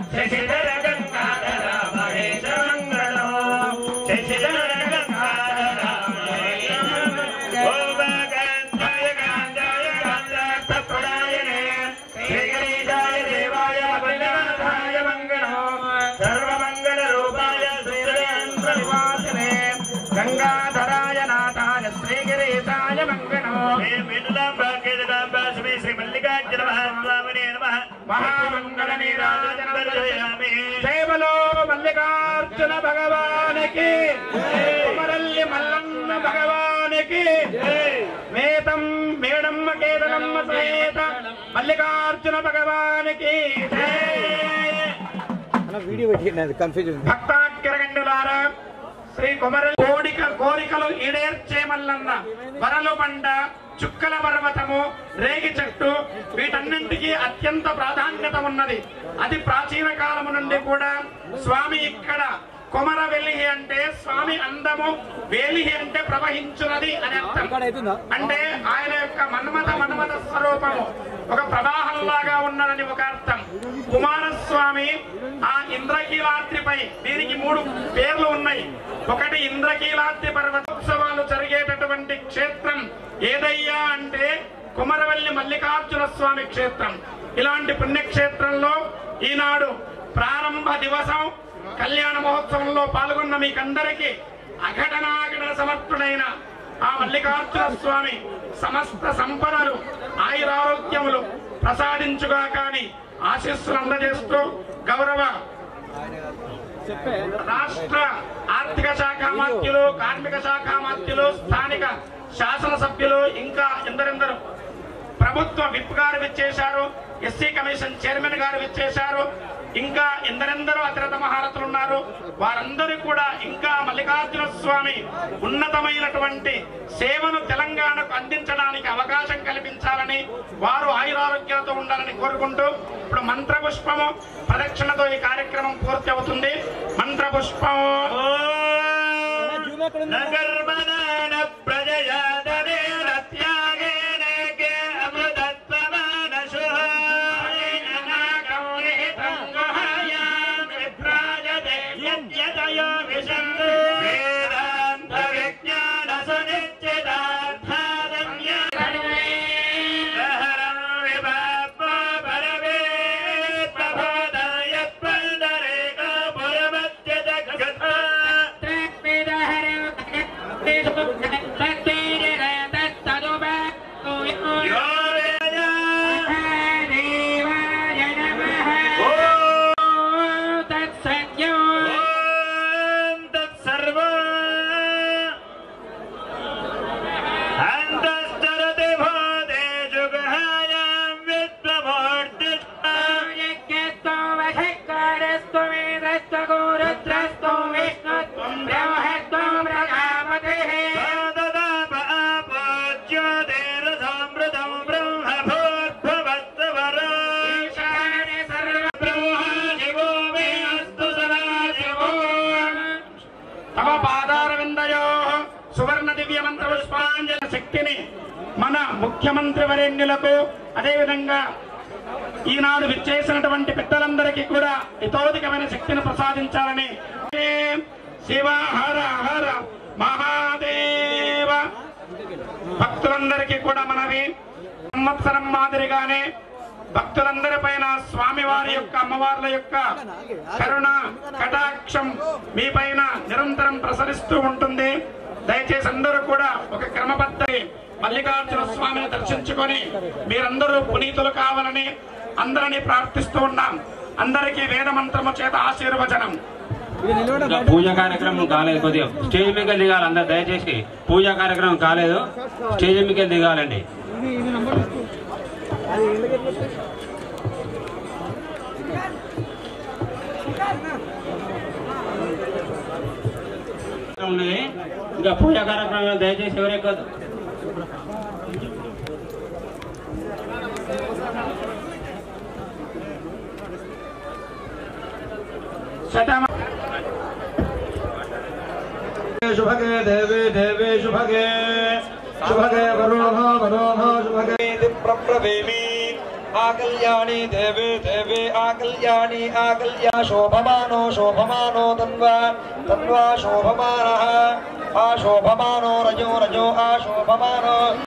శశిధర గంగాధర మహేశ మంగళం శశిధర గంగాధర మహేశ మంగళం ఓం గంగాయ గంగాయ గంగార్థప్రదాయనే శ్రీగణేశాయ దేవాయ వల్లభాయ మంగళం సర్వమంగళ రూపాయ శ్రీరంధ్రనివాసినే గంగాధరాయ నాథాయ శ్రీగిరీశాయ మంగళం శ్రీ శ్రీ మల్లికార్జున మహాస్వామినే నమః మహామంగళ నీరాజనయామి సేవలో మల్లికార్జున భగవానికి కుమరల్లి మల్లన్న భగవానికి మేతం మేడమ్మ కేతనమ్మ సహిత మల్లికార్జున భగవానికి వీడియో పెట్టి కన్ఫ్యూజన్ భక్తాగ్రగండులారా శ్రీ కుమరల్ కోడిక కోరికలు ఈడేర్చే మల్లన్న వరలు బండ చుక్కల పర్వతము రేగి చెట్టు వీటన్నింటికి అత్యంత ప్రాధాన్యత ఉన్నది అది ప్రాచీన కాలము నుండి కూడా స్వామి ఇక్కడ కుమర వెలిహి అంటే స్వామి అందము వేలిహి అంటే ప్రవహించున్నది అని అర్థం అవుతుందా అంటే ఆయన యొక్క మన్మథ మన్మథ స్వరూపము ఒక ప్రవాహంలాగా ఉన్నదని ఒక అర్థం కుమారస్వామి ఆ ఇంద్రకీలాద్రిపై దీనికి మూడు పేర్లు ఉన్నాయి ఒకటి ఇంద్రకీలాద్రి పర్వతోత్సవాలు జరిగేటటువంటి క్షేత్రం ఏదయ్యా అంటే కుమరవల్లి మల్లికార్జున స్వామి క్షేత్రం ఇలాంటి పుణ్యక్షేత్రంలో ఈనాడు ప్రారంభ దివసం కళ్యాణ మహోత్సవంలో పాల్గొన్న మీకందరికీ అఘటనాఘటన సమర్థుడైన ఆ మల్లికార్జున స్వామి సమస్త సంపదలు ఆయురారోగ్యములు ప్రసాదించుగా కాని ఆశీస్సులు అందజేస్తూ గౌరవ రాష్ట్ర ఆర్థిక శాఖ మంత్రులు కార్మిక శాఖ మంత్రులు స్థానిక శాసనసభ్యులు ఇంకా ఎందరెందరూ ప్రభుత్వ విప్ గారు విచ్చేశారు ఎస్సీ కమిషన్ చైర్మన్ గారు విచ్చేశారు ఇంకా ఎందరెందరో అతిరథ మహారథులు ఉన్నారు వారందరూ కూడా ఇంకా మల్లికార్జున స్వామి ఉన్నతమైనటువంటి సేవను తెలంగాణకు అందించడానికి అవకాశం కల్పించాలని వారు ఆయురారోగ్యాలతో ఉండాలని కోరుకుంటూ ఇప్పుడు మంత్రపుష్పము ప్రదక్షిణతో ఈ కార్యక్రమం పూర్తి అవుతుంది మంత్రపుష్పము నగర్మనాన ప్రజయాదరేణ త్యాగేన కే అమృతత్వమానశు వేదాంత విజ్ఞాన అంతస్తరతి భూతే జుగహాయాం విద్వమూర్తిష్ఠా జ్యోతిరసామృతం బ్రహ్మభూద్భవత్వరో శివో మే అస్తు సదా శివో తమ పాదారవిందయో సువర్ణ దివ్య మంత్ర పుష్పాంజలి శక్తిని మన ముఖ్యమంత్రి వరేణ్యులకు అదేవిధంగా ఈనాడు విచ్చేసినటువంటి పెద్దలందరికీ కూడా హితోధికమైన శక్తిని ప్రసాదించాలని శివ హర హర మహాదేవ భక్తులందరికీ కూడా మనవి సంవత్సరం మాదిరిగానే భక్తులందరి పైన స్వామివారి యొక్క అమ్మవార్ల యొక్క కరుణ కటాక్షం మీ పైన నిరంతరం ప్రసరిస్తూ ఉంటుంది దయచేసి అందరూ కూడా ఒక క్రమబద్ధ మల్లికార్జున స్వామిని దర్శించుకొని మీరందరూ పునీతులు కావాలని అందరినీ ప్రార్థిస్తూ ఉన్నాం అందరికీ వేద మంత్రము చేత ఆశీర్వచనం ఇంకా పూజా కార్యక్రమం కాలేదు కొద్దిగా స్టేజ్ మీద దిగాలి అందరు దయచేసి పూజా కార్యక్రమం కాలేదు స్టేజ్ మీద దిగాలండి ఉన్నది ఇంకా పూజా కార్యక్రమం దయచేసి ఎవరెక్కదు శతమ शुभगे देवे देवे शुभगे शुभगे वरुणः वरुणः शुभगे प्रब्रवीमि ఆకల్యాణి దేవి దేవి ఆకల్యాణి ఆకల్యా శోభమానో శోభమానో తన్వా తన్వా శోభమానః ఆశోభమానో రజో రజో ఆశోభమానో